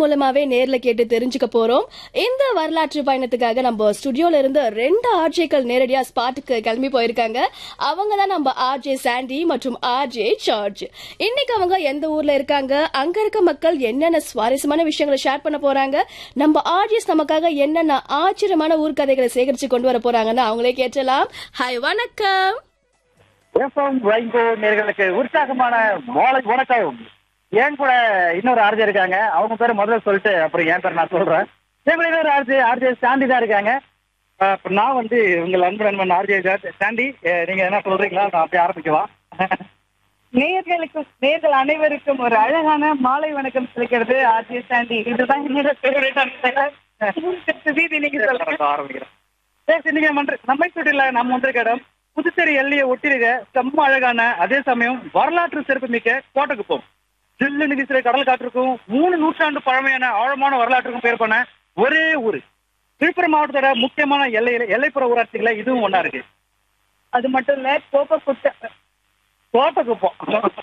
மூலமாவே நேர்ல கேட்டு தெரிஞ்சுக்க போறோம் இந்த வரலாற்று பயணத்துக்காக நம்ம ஸ்டுடியோல இருந்து ரெண்டு ஆர்ஜேக்கள் நேரடியா ஸ்பாட்டுக்கு கிளம்பி போயிருக்காங்க அவங்க தான் நம்ம ஆர்ஜே சாண்டி மற்றும் ஆர்ஜே சார்ஜ் இன்னைக்கு அவங்க எந்த ஊர்ல இருக்காங்க அங்க இருக்க மக்கள் என்னென்ன சுவாரஸ்யமான விஷயங்களை ஷேர் பண்ண போறாங்க நம்ம ஆர்ஜேஸ் நமக்காக என்னென்ன ஆச்சரியமான ஊர்க்கதைகளை சேகரிச்சு கொண்டு வர போறாங்கன்னு அவங்களே கேட்டலாம் ஹாய் வணக்கம் எஃப்எம் வைகோ நேர்களுக்கு உற்சாகமான மாலை வணக்கம் ஏன் கூட இன்னொரு ஆர்ஜே இருக்காங்க அவங்க பேரை முதல்ல சொல்லிட்டு அப்புறம் என் பேர் நான் சொல்றேன் என் கூட இன்னொரு ஆர்ஜே ஆர்ஜே சாண்டி தான் இருக்காங்க அஹ் இப்ப நான் வந்து உங்கள் அன்பு நண்பன் ஆர்ஜே சாண்டி அஹ் நீங்க என்ன சொல்றீங்களா நான் அப்படியே ஆரம்பிக்கவா நேயர்களுக்கும் நேயர்கள் அனைவருக்கும் ஒரு அழகான மாலை வணக்கம் சொல்லிக்கிறது ஆர்ஜி சாண்டி இதுதான் என்னோட ஃபேவரட் வீதி நீங்க சொல்லுங்க ஆரம்பிக்கிறேன் சரி நீங்க மன்ற நம்மை சுற்றில நம்ம வந்திருக்க இடம் புதுச்சேரி எல்லையை ஒட்டிருக்க செம்ம அழகான அதே சமயம் வரலாற்று சிறப்புமிக்க கோட்டக்குப்பம் ஜில்லுன்னு வீசுற கடல் காற்றுக்கும் மூணு நூற்றாண்டு பழமையான ஆழமான வரலாற்றுக்கும் பேர் பண்ண ஒரே ஊரு விழுப்புரம் மாவட்டத்தோட முக்கியமான எல்லையில எல்லைப்புற ஊராட்சிகள இதுவும் ஒண்ணா இருக்கு அது மட்டும் இல்ல கோப்ப குட்ட கோட்டக்குப்பம்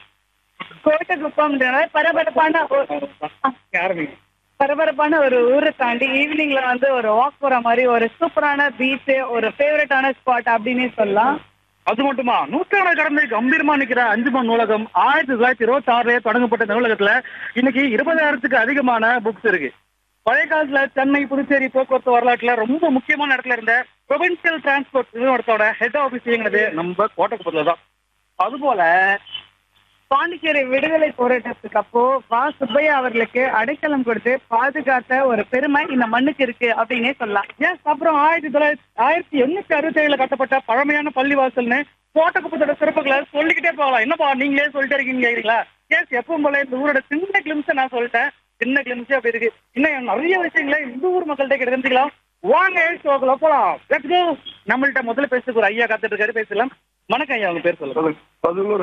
கோட்டக்குப்பம் பரபரப்பான ஒரு- ஆரம்பிங்க பரபரப்பான ஒரு ஊரை தாண்டி ஈவினிங்ல வந்து ஒரு வாக் போற மாதிரி ஒரு சூப்பரான பீச் ஒரு ஃபேவரட்டான ஸ்பாட் அப்படின்னே சொல்லலாம் அது மட்டுமா நூற்றாண்டு கடந்து கம்பீரமா நிக்கிற அஞ்சுமன் நூலகம் ஆயிரத்தி தொள்ளாயிரத்தி இருபத்தி ஆறுலயே தொடங்கப்பட்ட நூலகத்துல இன்னைக்கு இருபதாயிரத்துக்கு அதிகமான புக்ஸ் இருக்கு பழைய காலத்துல சென்னை புதுச்சேரி போக்குவரத்து வரலாற்றுல ரொம்ப முக்கியமான இடத்துல இருந்த ப்ரொவின்சியல் டிரான்ஸ்போர்ட் நிறுவனத்தோட ஹெட் ஆபீஸ் இயங்குனது நம்ம கோட்டக்குப்பத்துல தான் அதுபோல பாண்டிச்சேரி விடுதலை போராட்டத்துக்கு அப்போ வா சுப்பையா அவர்களுக்கு அடைக்கலம் கொடுத்து பாதுகாத்த ஒரு பெருமை இந்த மண்ணுக்கு இருக்கு அப்படின்னே சொல்லலாம் எஸ் அப்புறம் ஆயிரத்தி தொள்ளாயிரத்தி ஆயிரத்தி எண்ணூத்தி அறுபத்தி ஏழுல கட்டப்பட்ட பழமையான பள்ளிவாசல்னு கோட்டக்குப்பத்தோட சிறப்புகளை சொல்லிக்கிட்டே போகலாம் என்னப்பா நீங்களே சொல்லிட்டே இருக்கீங்க கேக்குறீங்களா எஸ் எப்பவும் போல இந்த ஊரோட சின்ன கிளிம்ஸை நான் சொல்லிட்டேன் சின்ன கிளிம்ஸ் அப்படி இருக்கு இன்னும் நிறைய விஷயங்களை இந்த ஊர் மக்கள்கிட்ட கிட்ட தெரிஞ்சுக்கலாம் வாங்க ஷோக்குள்ள போலாம் லெட்ஸ் கோ நம்மள்ட்ட முதல்ல பேசுறதுக்கு ஒரு ஐயா காத்துட்டு இருக்காரு பேசலாம் வணக்கம் ஐயா உங்க பேர் சொல்லுங்க பதினோரு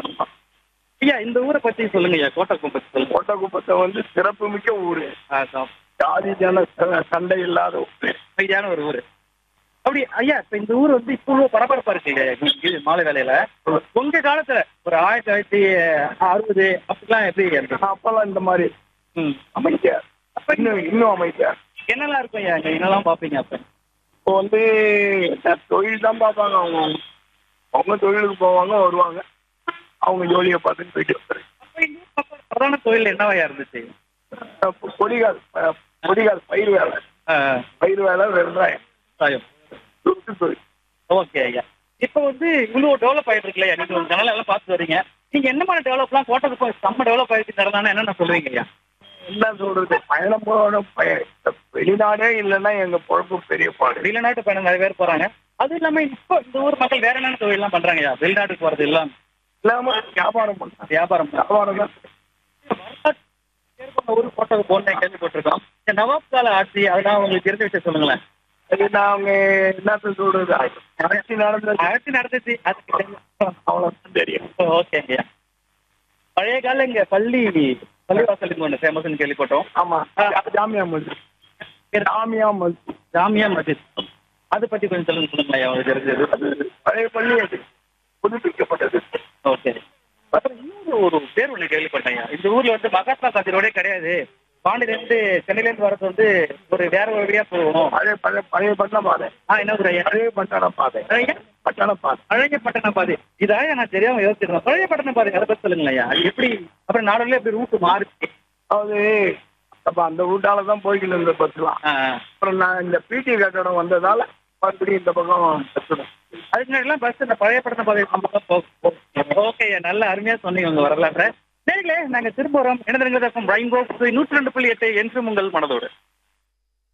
ஐயா இந்த ஊரை பத்தி சொல்லுங்க ஐயா கோட்டக்குப்பம் பத்தி சொல்லுங்க கோட்டக்குப்பத்தை வந்து சிறப்பு மிக்க ஊரு ஆ, சா- ஜாதி ஜன ச- சண்டை இல்லாத ஊரு அமைதியான ஒரு ஊரு அப்படி ஐயா இப்ப இந்த ஊர் வந்து இப்போ பரபரப்பா இருக்கு இல்லையா இன்னைக்கு மாலை வேலையில உங்க காலத்துல ஒரு ஆயிரத்தி தொள்ளாயிரத்தி அறுபது அப்படிலாம் எப்படி இருந்துச்சு? அப்பெல்லாம் இந்த மாதிரி ம். அமைதியா இன்னும் இன்னும் அமைதியா என்னெல்லாம் இருக்கும் ஐயா இங்க என்னெல்லாம் பாப்பீங்க அப்ப இப்போ வந்து என்ன தொழில் தான் பார்ப்பாங்க அவங்க அவங்க தொழிலுக்கு போவாங்க வருவாங்க அவங்க ஜோலியை பார்த்துட்டு போயிட்டு வந்துரு அப்ப இந்த ஊர் மக்களோட பிரதான தொழில் என்னவையா இருந்துச்சு அப்ப கொடிகால் அஹ், கொடிகால் பயிர் வேலை ஆ, பயிர் வேலை விவசாயம் சாயம் சுட்டு தொழில் ஓகே ஐயா இப்ப வந்து இவ்வளவு டெவலப் ஆயிட்டு இருக்குல்ல நீங்க உங்க சேனல் எல்லாம் பார்த்து வரீங்க நீங்க என்ன மாதிரி டெவலப்லாம் கோட்டக்கு போய் செம்ம டெவலப் ஆயிருக்கு தரலாம்னு என்னென்ன சொல்றீங்க ஐயா என்ன சொல்றது பயணம் போன பய வெளிநாடே இல்லைன்னா எங்க பொழப்பு பெரிய பாடு வெளிநாட்டு பயணம் நிறைய பேர் போறாங்க அது இல்லாம இப்போ இந்த ஊர் மக்கள் வேற என்னென்ன தொழில் எல்லாம் பண்றாங்க ஐயா வெளிநாட்டுக்கு போறது எல்லாம் இல்லாம வியாபாரம் பண்ணாங்க வியாபாரம் வியாபாரம் தான் ஊர் போட்டது போன கேள்விப்பட்டிருக்கோம் இந்த நவாப் கால ஆட்சி அதெல்லாம் உங்களுக்கு தெரிஞ்ச விஷயம் சொல்லுங்களேன் அது நாங்க என்னத்த சொல்றது ஆட்சி நடந்தது ஆட்சி நடந்துச்சு அதுக்கு தெரியும். அவ்வளவுதான் தெரியும் ஓகேங்க பழைய கால இங்க பள்ளி பள்ளிவாசல் இங்க ஒண்ணு ஃபேமஸ்னு கேள்விப்பட்டோம் ஆமா ஜாமியா மஸ்ஜித் ஜாமியா மஸ்ஜித் ஜாமியா மஸ்ஜித் அதை பத்தி கொஞ்சம் சொல்லுங்க சொல்லுங்களேன் ஐயா, உங்களுக்கு தெரிஞ்சது அது பழைய பள்ளி அது புதுப்பிக்கப்பட்டது ஓகே அப்புறம் இன்னொரு ஒரு பேர் ஒண்ணு கேள்விப்பட்டேன் ஐயா. இந்த ஊர்ல வந்து மகாத்மா காந்தி ரோடே கிடையாது பாண்டியில இருந்து சென்னையில இருந்து வரது வந்து ஒரு வேற ஒரு வழியா போவோம் பழைய பழைய பழைய பட்டண பாதை ஆ என்ன ஒரு ஐயா பழைய பட்டண பாதை ஐயா பட்டண பாதை பழைய பட்டண பாதை இதாக நான் தெரியாம யோசிச்சிருந்தேன் பழைய பட்டண பாதை அதை பத்தி சொல்லுங்களேன் ஐயா அது எப்படி அப்புறம் நாடுல எப்படி ரூட் மாறுச்சு அதாவது அப்ப அந்த ரூட்டால தான் போய்கிட்டு இருந்த பஸ்லாம் ஆ, ஆ. அப்புறம் நான் இந்த பிடி கட்டடம் வந்ததால மறுபடியும் இந்த பக்கம் பஸ்ஸுடும் அதுக்கு முன்னாடிலாம் பஸ் இந்த பழைய பட்டண பாதை ஓகே நல்ல அருமையா சொன்னீங்க உங்க வரலாற்ற நேர்களே நாங்க திரும்ப வரோம் என்ன தெரிஞ்சது நூற்றி ரெண்டு புள்ளி எட்டு என்றும் உங்கள் மனதோடு